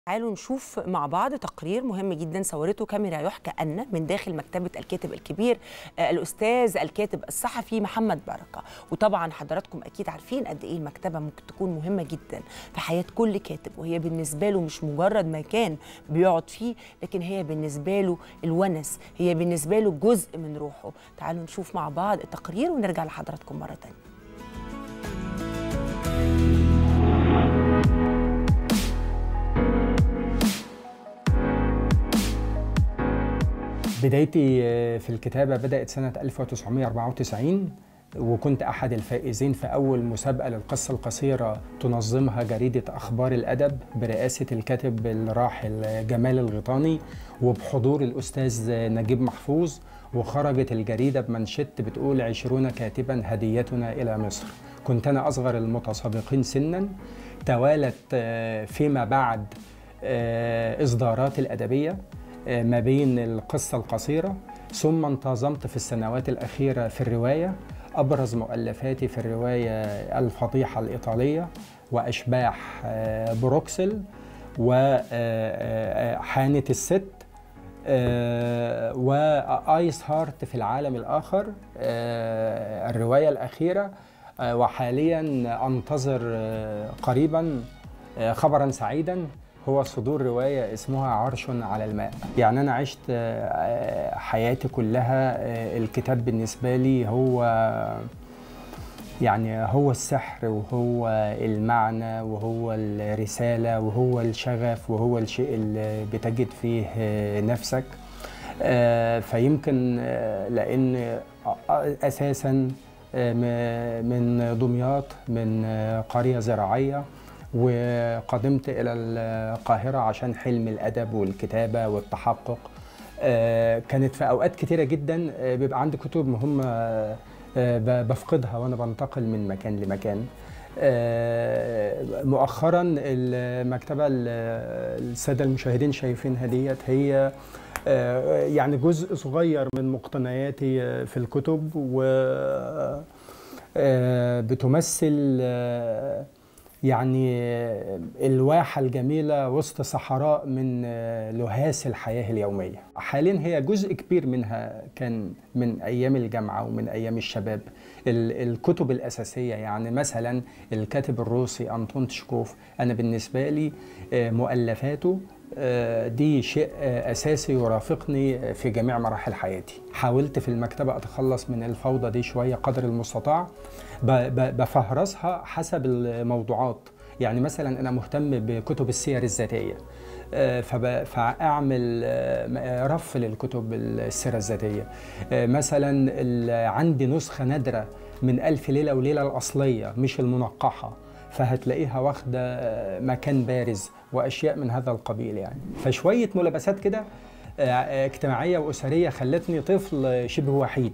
تعالوا نشوف مع بعض تقرير مهم جدا صورته كاميرا يحكى أن من داخل مكتبة الكاتب الكبير آه، الأستاذ الكاتب الصحفي محمد بركة وطبعا حضراتكم أكيد عارفين قد إيه المكتبة ممكن تكون مهمة جدا في حياة كل كاتب وهي بالنسبة له مش مجرد مكان بيقعد فيه لكن هي بالنسبة له الونس هي بالنسبة له جزء من روحه تعالوا نشوف مع بعض التقرير ونرجع لحضراتكم مرة تانية بدايتي في الكتابة بدأت سنة 1994 وكنت أحد الفائزين في أول مسابقة للقصة القصيرة تنظمها جريدة أخبار الأدب برئاسة الكاتب الراحل جمال الغيطاني وبحضور الأستاذ نجيب محفوظ وخرجت الجريدة بمنشط بتقول عشرون كاتبا هديتنا إلى مصر كنت أنا أصغر المتسابقين سنا توالت فيما بعد إصدارات الأدبية ما بين القصة القصيرة ثم انتظمت في السنوات الأخيرة في الرواية أبرز مؤلفاتي في الرواية الفضيحة الإيطالية وأشباح بروكسل وحانة الست وآيس هارت في العالم الآخر الرواية الأخيرة وحاليا أنتظر قريبا خبرا سعيدا هو صدور رواية اسمها عرش على الماء يعني أنا عشت حياتي كلها الكتاب بالنسبة لي هو يعني هو السحر وهو المعنى وهو الرسالة وهو الشغف وهو الشيء اللي بتجد فيه نفسك فيمكن لأن أساسا من دمياط من قرية زراعية وقدمت إلى القاهرة عشان حلم الأدب والكتابة والتحقق كانت في أوقات كتيرة جدا بيبقى عندي كتب مهمة بفقدها وأنا بنتقل من مكان لمكان مؤخرا المكتبة السادة المشاهدين شايفينها ديت هي يعني جزء صغير من مقتنياتي في الكتب و بتمثل يعني الواحة الجميلة وسط صحراء من لهاس الحياة اليومية حاليا هي جزء كبير منها كان من أيام الجامعة ومن أيام الشباب الكتب الأساسية يعني مثلا الكاتب الروسي أنطون تشكوف أنا بالنسبة لي مؤلفاته دي شيء أساسي يرافقني في جميع مراحل حياتي حاولت في المكتبة أتخلص من الفوضى دي شوية قدر المستطاع بفهرسها حسب الموضوعات يعني مثلا أنا مهتم بكتب السير الذاتية فأعمل رف للكتب السيرة الذاتية مثلا عندي نسخة نادرة من ألف ليلة وليلة الأصلية مش المنقحة فهتلاقيها واخدة مكان بارز واشياء من هذا القبيل يعني فشويه ملابسات كده اجتماعيه واسريه خلتني طفل شبه وحيد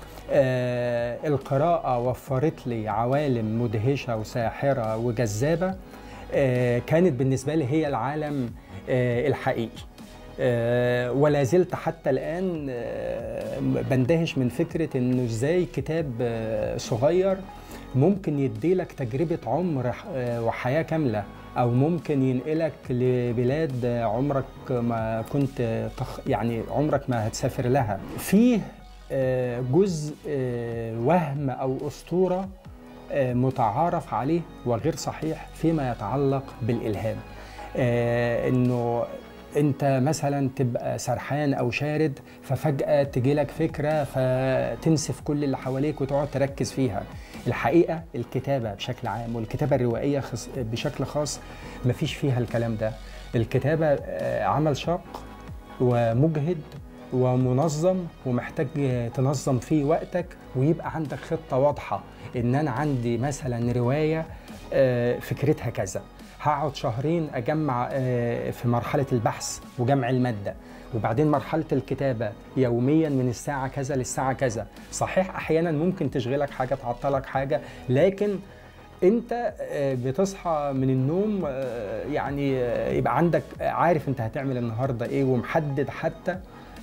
القراءه وفرت لي عوالم مدهشه وساحره وجذابه كانت بالنسبه لي هي العالم الحقيقي ولا زلت حتى الان بندهش من فكره انه ازاي كتاب صغير ممكن يديلك تجربه عمر وحياه كامله او ممكن ينقلك لبلاد عمرك ما كنت تخ يعني عمرك ما هتسافر لها فيه جزء وهم او اسطوره متعارف عليه وغير صحيح فيما يتعلق بالالهام انه انت مثلا تبقى سرحان او شارد ففجاه تجيلك فكره فتنسف كل اللي حواليك وتقعد تركز فيها الحقيقه الكتابه بشكل عام والكتابه الروائيه بشكل خاص مفيش فيها الكلام ده الكتابه عمل شاق ومجهد ومنظم ومحتاج تنظم فيه وقتك ويبقى عندك خطه واضحه ان انا عندي مثلا روايه فكرتها كذا هقعد شهرين اجمع في مرحله البحث وجمع الماده وبعدين مرحله الكتابه يوميا من الساعه كذا للساعه كذا صحيح احيانا ممكن تشغلك حاجه تعطلك حاجه لكن انت بتصحى من النوم يعني يبقى عندك عارف انت هتعمل النهارده ايه ومحدد حتى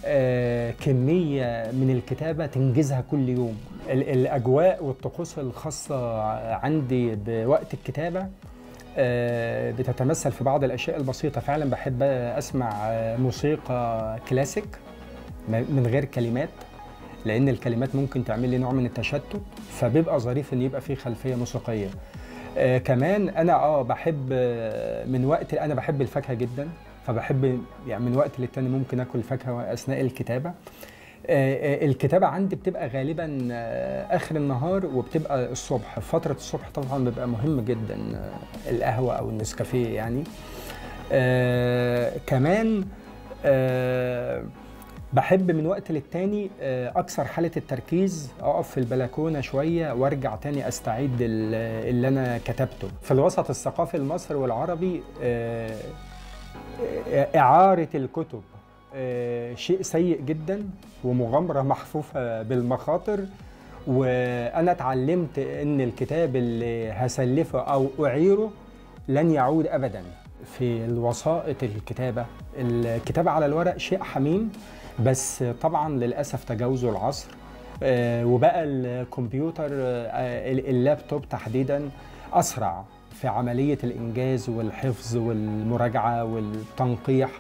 كميه من الكتابه تنجزها كل يوم الاجواء والطقوس الخاصه عندي بوقت الكتابه آه، بتتمثل في بعض الاشياء البسيطه فعلا بحب اسمع آه، موسيقى كلاسيك م- من غير كلمات لان الكلمات ممكن تعمل لي نوع من التشتت فبيبقى ظريف ان يبقى في خلفيه موسيقيه آه كمان انا اه بحب آه، من وقت انا بحب الفاكهه جدا فبحب يعني من وقت للتاني ممكن اكل فاكهه اثناء الكتابه آه، آه، الكتابة عندي بتبقى غالبا آه، آخر النهار وبتبقى الصبح فترة الصبح طبعا بيبقى مهم جدا آه، القهوة أو النسكافيه يعني آه، كمان آه، بحب من وقت للتاني آه، أكثر حالة التركيز أقف في البلكونة شوية وأرجع تاني أستعيد ال- اللي أنا كتبته في الوسط الثقافي المصري والعربي آه، إعارة الكتب آه، شيء سيء جدا ومغامرة محفوفة بالمخاطر وأنا اتعلمت إن الكتاب اللي هسلفه أو أعيره لن يعود أبدا في الوسائط الكتابة الكتابة على الورق شيء حميم بس طبعا للأسف تجاوزه العصر آه، وبقى الكمبيوتر آه، اللابتوب تحديدا أسرع في عملية الإنجاز والحفظ والمراجعة والتنقيح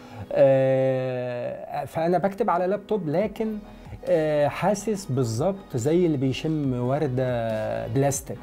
آه، فأنا بكتب على لابتوب لكن آه، حاسس بالظبط زي اللي بيشم وردة بلاستيك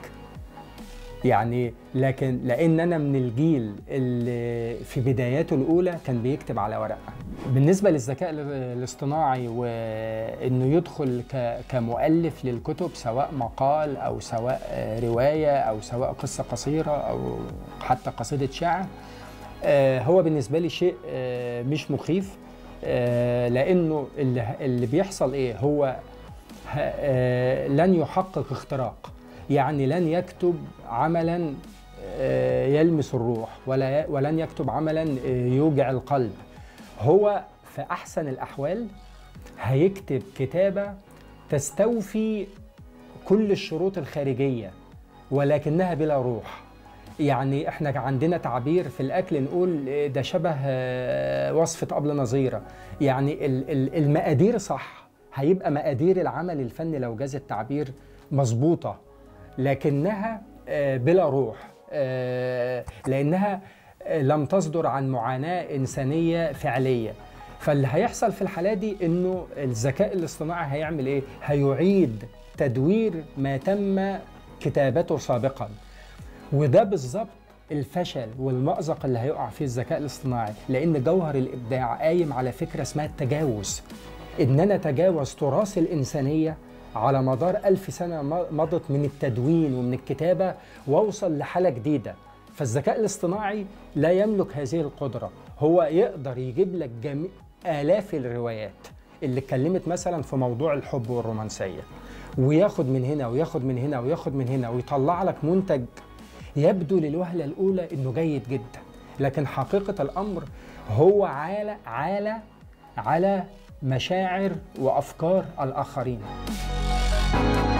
يعني لكن لان انا من الجيل اللي في بداياته الاولى كان بيكتب على ورقه بالنسبه للذكاء ال- الاصطناعي وانه يدخل ك- كمؤلف للكتب سواء مقال او سواء آه، روايه او سواء قصه قصيره او حتى قصيده شعر آه، هو بالنسبه لي شيء آه، مش مخيف آه، لانه اللي اللي بيحصل ايه هو ه- آه، لن يحقق اختراق يعني لن يكتب عملا آه، يلمس الروح ولا ي- ولن يكتب عملا آه، يوجع القلب هو في احسن الاحوال هيكتب كتابه تستوفي كل الشروط الخارجيه ولكنها بلا روح يعني احنا عندنا تعبير في الاكل نقول آه، ده شبه آه، وصفه قبل نظيره يعني ال- ال- المقادير صح هيبقى مقادير العمل الفني لو جاز التعبير مظبوطه لكنها آه، بلا روح آه، لانها آه، لم تصدر عن معاناه انسانيه فعليه فاللي هيحصل في الحاله دي انه الذكاء الاصطناعي هيعمل ايه هيعيد تدوير ما تم كتابته سابقا وده بالظبط الفشل والمأزق اللي هيقع فيه الذكاء الاصطناعي لأن جوهر الإبداع قايم على فكرة اسمها التجاوز إن أنا أتجاوز تراث الإنسانية على مدار ألف سنة م- مضت من التدوين ومن الكتابة وأوصل لحالة جديدة فالذكاء الاصطناعي لا يملك هذه القدرة هو يقدر يجيب لك جميع آلاف الروايات اللي اتكلمت مثلا في موضوع الحب والرومانسية وياخد من هنا وياخد من هنا وياخد من هنا ويطلع لك منتج يبدو للوهلة الأولى إنه جيد جدا لكن حقيقة الأمر هو عالة عالة على مشاعر وأفكار الآخرين